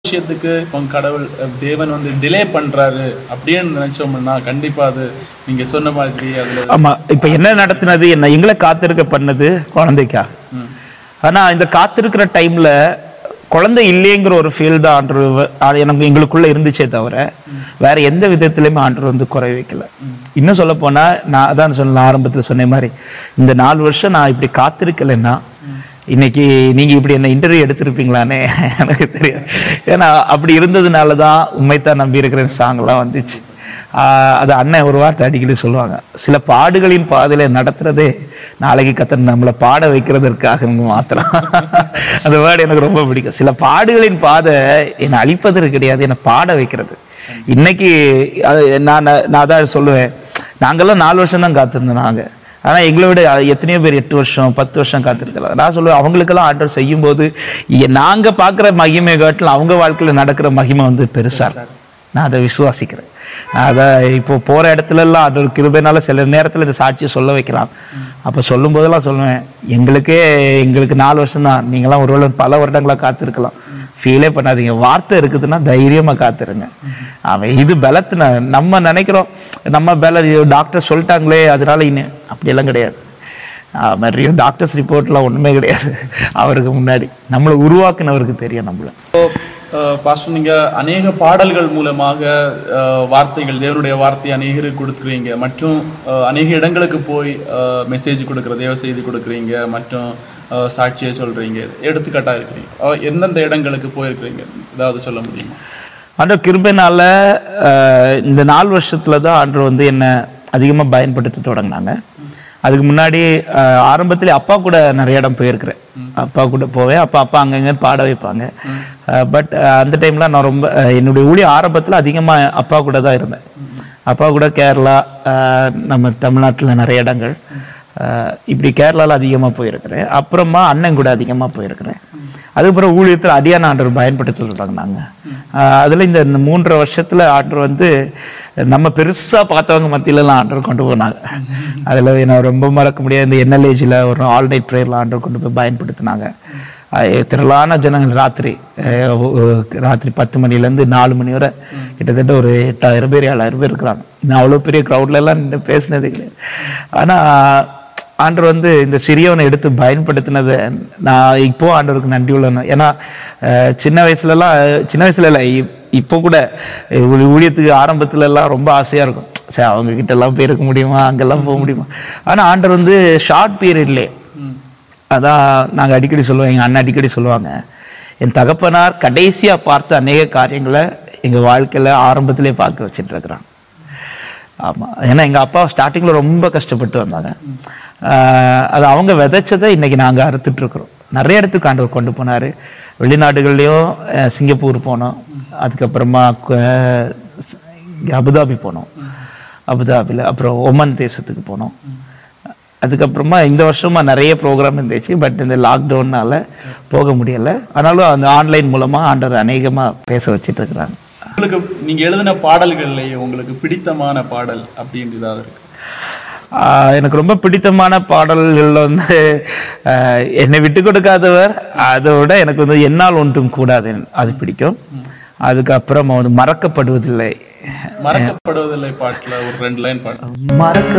விஷயத்துக்கு உங்க கடவுள் அஹ், தேவன் வந்து டிலே பண்றாரு அப்படின்னு நினைச்சோம்னா கண்டிப்பா அது நீங்க சொன்ன மாதிரி அதுல ஆமா இப்ப என்ன நடத்தினது என்ன எங்களை காத்திருக்க பண்ணது குழந்தைக்கா ம். ஆனா இந்த காத்திருக்கிற டைம்ல குழந்தை இல்லைங்கிற ஒரு ஃபீல் தான் ஆண்டு எனக்கு எங்களுக்குள்ள இருந்துச்சே தவிர வேற எந்த விதத்திலையுமே ஆண்டு வந்து குறை வைக்கல இன்னும் சொல்ல போனா நான் அதான் சொன்ன ஆரம்பத்துல சொன்ன மாதிரி இந்த நாலு வருஷம் நான் இப்படி காத்திருக்கலைன்னா இன்னைக்கு நீங்க இப்படி என்ன இன்டர்வியூ எடுத்திருப்பீங்களானே எனக்கு தெரியாது ஏன்னா அப்படி இருந்ததுனால தான் உண்மைத்தான் நம்பி இருக்கிறேன் சாங்லாம் வந்துச்சு ஆஹ் அது அண்ணன் ஒரு வார்த்தை அடிக்கடி சொல்லுவாங்க சில பாடுகளின் பாதையில நடத்துறதே நாளைக்கு கத்தர் நம்மளை பாட வைக்கிறதற்காக மாத்திரம் அந்த வேர்டு எனக்கு ரொம்ப பிடிக்கும் சில பாடுகளின் பாதை என்னை அழிப்பதற்கு கிடையாது என்னை பாட வைக்கிறது இன்னைக்கு அது நான் நான் அதான் சொல்லுவேன் நாங்கெல்லாம் நாலு வருஷம் தான் காத்திருந்தோம் நாங்க ஆனா எங்களை விட எத்தனையோ பேர் எட்டு வருஷம் பத்து வருஷம் காத்திருக்கலாம் நான் சொல்லுவேன் அவங்களுக்கெல்லாம் ஆர்டர் செய்யும்போது எ- நாங்க பார்க்குற மகிமை காட்டிலும் அவங்க வாழ்க்கையில நடக்கிற மகிமை வந்து பெருசா இருக்கும். நான் அதை விசுவாசிக்கிறேன் நான் அதை இப்போ போற இடத்துல எல்லாம் அது ஒரு கிருபைனால சில நேரத்துல இந்த சாட்சியை சொல்ல வைக்கலாம் அப்ப சொல்லும் போதெல்லாம் சொல்லுவேன் எங்களுக்கே எங்களுக்கு நாலு வருஷம் தான் நீங்களாம் ஒருவேளை பல வருடங்களா காத்திருக்கலாம் ஃபீலே பண்ணாதீங்க வார்த்தை இருக்குதுன்னா தைரியமா காத்துருங்க அவன் இது பலத்தின நம்ம நினைக்கிறோம் நம்ம பல டாக்டர் சொல்லிட்டாங்களே அதனால இன்னும் அப்படியெல்லாம் கிடையாது நிறைய டாக்டர்ஸ் ரிப்போர்ட்லாம் ஒண்ணுமே கிடையாது அவருக்கு முன்னாடி நம்மளை உருவாக்குனவருக்கு தெரியும் நம்மள இப்போ அஹ், பாஸ்டர் நீங்க அநேக பாடல்கள் மூலமாக அஹ், வார்த்தைகள் தேவனுடைய வார்த்தையை அநேகருக்கு கொடுக்குறீங்க மற்றும் அஹ், அநேக இடங்களுக்கு போய் மெசேஜ் கொடுக்குற தேவ செய்தி கொடுக்குறீங்க மற்றும் அஹ், சாட்சியை சொல்றீங்க எடுத்துக்காட்டா இருக்கிறீங்க அஹ், எந்தெந்த இடங்களுக்கு போயிருக்கிறீங்க ஏதாவது சொல்ல முடியுமா ஆண்டவர் கிருபைனால அஹ், இந்த நாலு வருஷத்துல தான் ஆண்டவர் வந்து என்ன அதிகமா பயன்படுத்த தொடங்கினாங்க அதுக்கு முன்னாடி அஹ், ஆரம்பத்திலே அப்பா கூட நிறைய இடம் போயிருக்கிறேன் அப்பா கூட போவேன் அப்பா அப்பா அங்கங்க பாட வைப்பாங்க பட் அந்த டைம்ல நான் ரொம்ப அஹ், என்னுடைய ஊழிய ஆரம்பத்துல அதிகமா அப்பா கூட தான் இருந்தேன் அப்பா கூட கேரளா அஹ், நம்ம தமிழ்நாட்டுல நிறைய இடங்கள் அஹ், இப்படி கேரளால அதிகமா போயிருக்கிறேன் அப்புறமா அண்ணன் கூட அதிகமா போயிருக்கிறேன் அதுக்கப்புறம் ஊழியத்தில் அடியான ஆண்டவர் பயன்படுத்த சொல்றாங்க நாங்க ஆஹ் அதுல இந்த இந்த மூன்றரை வருஷத்துல ஆண்டவர் வந்து நம்ம பெருசா பார்த்தவங்க மத்தியிலலாம் ஆண்டவர் கொண்டு போனாங்க அதுல நான் ரொம்ப மறக்க முடியாது இந்த என்எல்ஏஜில் ஒரு ஆல் நைட் ப்ரேயரில் ஆண்டவர் கொண்டு போய் பயன்படுத்தினாங்க ஆஹ் திரளான ஜனங்கள் ராத்திரி ஆஹ் ஒ- ராத்திரி பத்து மணிலேருந்து நாலு மணி வரை கிட்டத்தட்ட ஒரு எட்டாயிரம் பேர் ஏழாயிரம் பேர் இருக்கிறாங்க நான் அவ்வளோ பெரிய க்ரௌட்ல எல்லாம் நின்னு பேசினதே கிடையாது ஆனா ஆண்டவர் வந்து இந்த சிறியவனை எடுத்து பயன்படுத்தினதை நான் இப்போ ஆண்டவருக்கு நன்றி உள்ளன ஏன்னா அஹ், சின்ன வயசுலலாம் சின்ன வயசுல இல்லை இப்- இப்போ கூட அஹ், ஊழி- ஊழியத்துக்கு ஆரம்பத்துல எல்லாம் ரொம்ப ஆசையா இருக்கும் சரி அவங்க கிட்ட எல்லாம் போயிருக்க முடியுமா அங்கெல்லாம் போக முடியுமா ஆனா ஆண்டவர் வந்து ஷார்ட் பீரியட்லே அதான் நாங்க அடிக்கடி சொல்லுவோம் எங்க அண்ணன் அடிக்கடி சொல்லுவாங்க என் தகப்பனார் கடைசியா பார்த்த அநேக காரியங்களை எங்க வாழ்க்கையில ஆரம்பத்திலே பார்க்க வச்சுட்டு இருக்கிறான் ஆமா ஏன்னா எங்க அப்பா ஸ்டார்டிங்ல ரொம்ப கஷ்டப்பட்டு வந்தாங்க ஆஹ் அது அவங்க விதைச்சதை இன்னைக்கு நாங்க அறுத்துட்டு இருக்கிறோம் நிறைய இடத்துக்கு ஆண்டவர் கொண்டு போனாரு வெளிநாடுகள்லயும் அஹ், சிங்கப்பூர் போனோம் அதுக்கப்புறமா கு- ஸ்- இங்க அபுதாபி போனோம் அபுதாபியில் அப்புறம் ஒமன் தேசத்துக்கு போனோம் அதுக்கப்புறமா இந்த வருஷமா நிறைய ப்ரோக்ராம் இருந்துச்சு பட் இந்த லாக்டவுன்னால போக முடியல ஆனாலும் அந்த ஆன்லைன் மூலமா ஆண்டவர் அநேகமா பேச வச்சிட்டு இருக்கிறாங்க உங்களுக்கு நீங்க எழுதின பாடல்கள்லயே உங்களுக்கு பிடித்தமான பாடல் அப்படின்னு ஏதாவது இருக்கு ஆஹ் எனக்கு ரொம்ப பிடித்தமான பாடல்கள் வந்து ஆஹ் என்னை விட்டு கொடுக்காதவர் அதை விட எனக்கு வந்து என்னால் ஒன்றும் கூடாது அது பிடிக்கும் அதுக்கப்புறம் வந்து மறக்கப்படுவதில்லை மறக்கப்படுவதில்லை பாட்டுல ஒரு ரெண்டு லைன் பாடு மறக்க